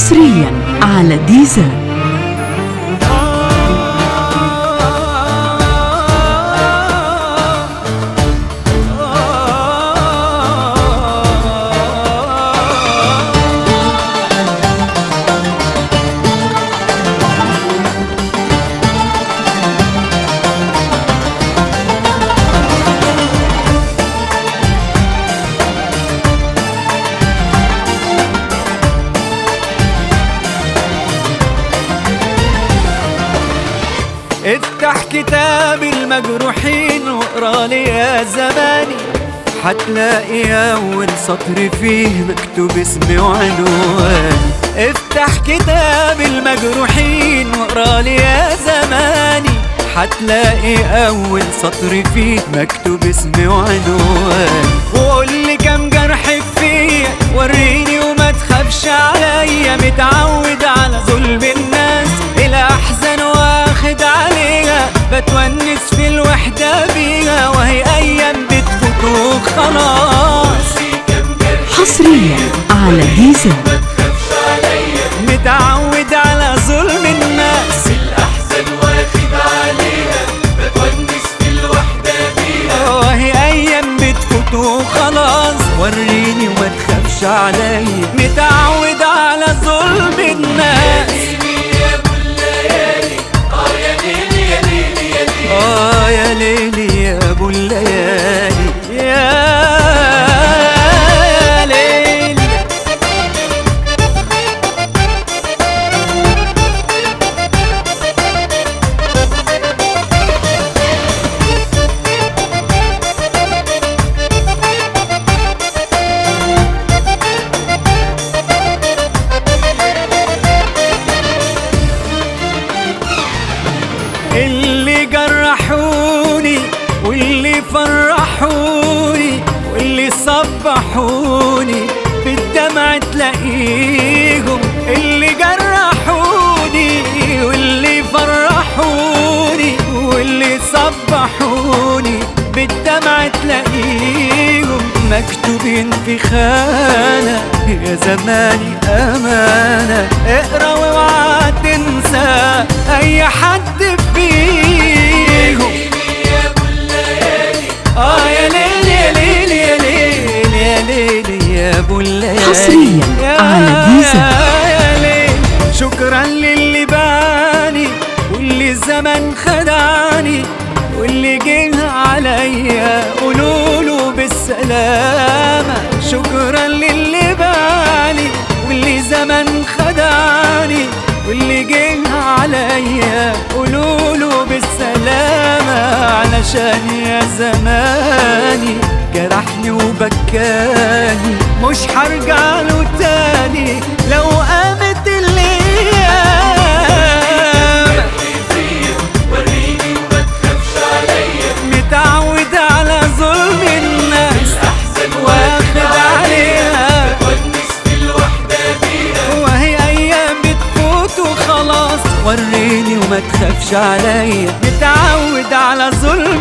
حصريا على ديزر افتح كتاب المجروحين واقرا لي يا زماني هتلاقي اول سطر فيه مكتوب اسمي وعنواني افتح كتاب المجروحين واقرا لي يا زماني هتلاقي اول سطر فيه مكتوب اسمي وعنواني وقول لي كم جرح فيا وريني وما تخافش عليا متعود على ظلم الناس الاحزان واخد عليها بتونس في الوحدة بيها وهي ايام بتفوت وخلاص حصريا على ديزر متعود على ظلم الناس الأحزان واخد عليها بتونس في الوحدة بيها وهي ايام بتفوت وخلاص وريني وما تخافش عليا متعود على ظلم الناس ليلي يا ابو الليالي اه يا ليلي يا ليلي يا ليلي اه يا ليلي يا ابو الليالي يا ليلي اللي جرحوني واللي فرحوني واللي صبحوني بالدمع تلاقيهم اللي جرحوني واللي فرحوني واللي صبحوني بالدمع تلاقيهم مكتوبين في خانة يا زماني أمانة اقرا واوعى تنسى أي حد فيهم ليلي يا ابو الليالي اه يا ليل يا ليل يا ليل يا ليل يا ابو الليالي حصرياً يا على ديزر. يا ليل شكرا للي باني واللي الزمن خدعني واللي جه عليا قولوله بالسلامة شكرا للي باني واللي زمن خدعني واللي جه عليا قولوله بالسلامة علشان يا زماني جرحني وبكاني مش هرجع له تاني لو قامت الايام فيا وريني وما تخافش عليا متعود على ظلم الناس الأحزان واخد عليها بتونس في الوحدة بيها وهي ايام بتفوت وخلاص وريني وما تخافش عليا متعود على ظلم